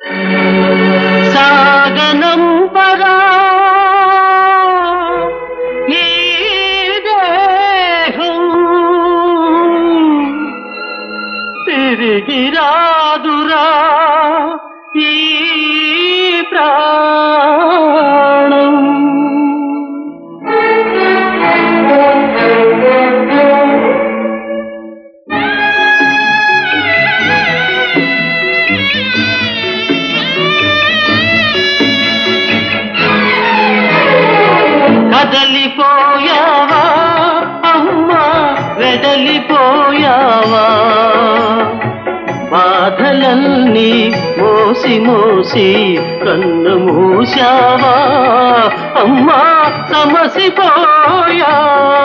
సాగనంపరా ఈ దేహం తిరిగి రాదురా ఈ ప్రాణం కదలిపోయావా అమ్మా వెడలిపోయావా బాధలన్నీ మోసి మోసి కన్ను మూసావా అమ్మా సమసిపోయావా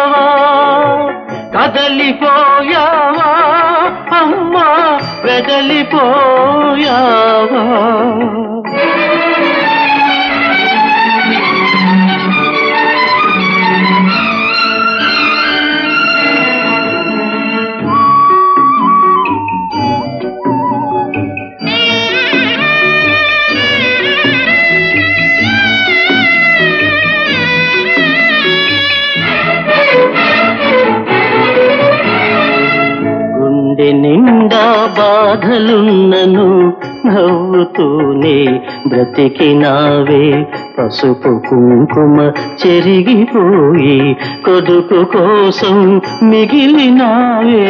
కదలిపోయావా అమ్మా వెడలిపోయావా గుండె నిండా బాధలున్నను నవ్వుతూనే బ్రతికినావే పసుపు కుంకుమ చెరిగిపోయి కొడుకు కోసం మిగిలినావే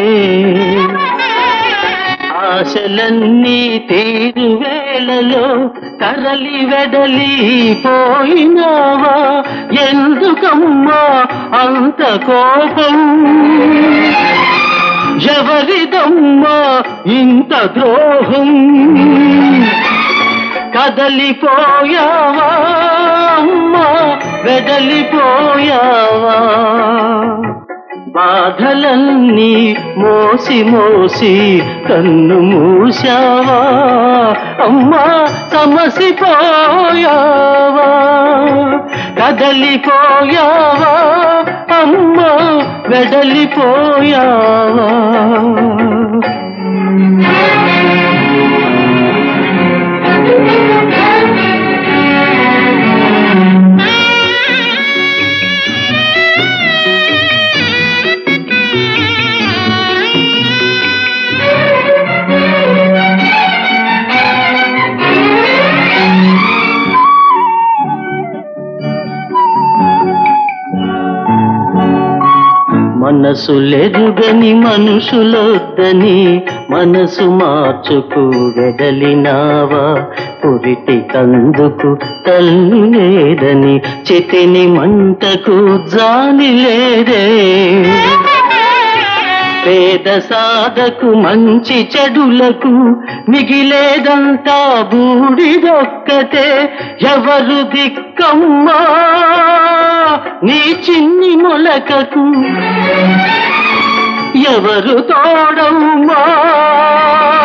ఆశలన్నీ తీరు వేళలో తరలి వెడలి పోయినావా ఎందుకమ్మా అంత కోపం ఎవరిదమ్మా ఇంత ద్రోహం కదలిపోయావా అమ్మా వెడలిపోయావా బాధలన్నీ మోసి మోసి కన్ను మూసావా అమ్మా సమసిపోయావా కదలిపోయావా అమ్మా వెడలిపోయావా మనసులెరుగని మనుషులొద్దని మనసు మార్చుకు వెడలినావా పురిటి కందుకు తల్లి లేదని చితిని మంటకు జాలి లేదే పేద సాధకు మంచి చెడులకు మిగిలేదంతా బూడిదొక్కటే ఎవరు దిక్కమ్మా నీ చిన్ని మొలకకు ఎవరు తోడమ్మా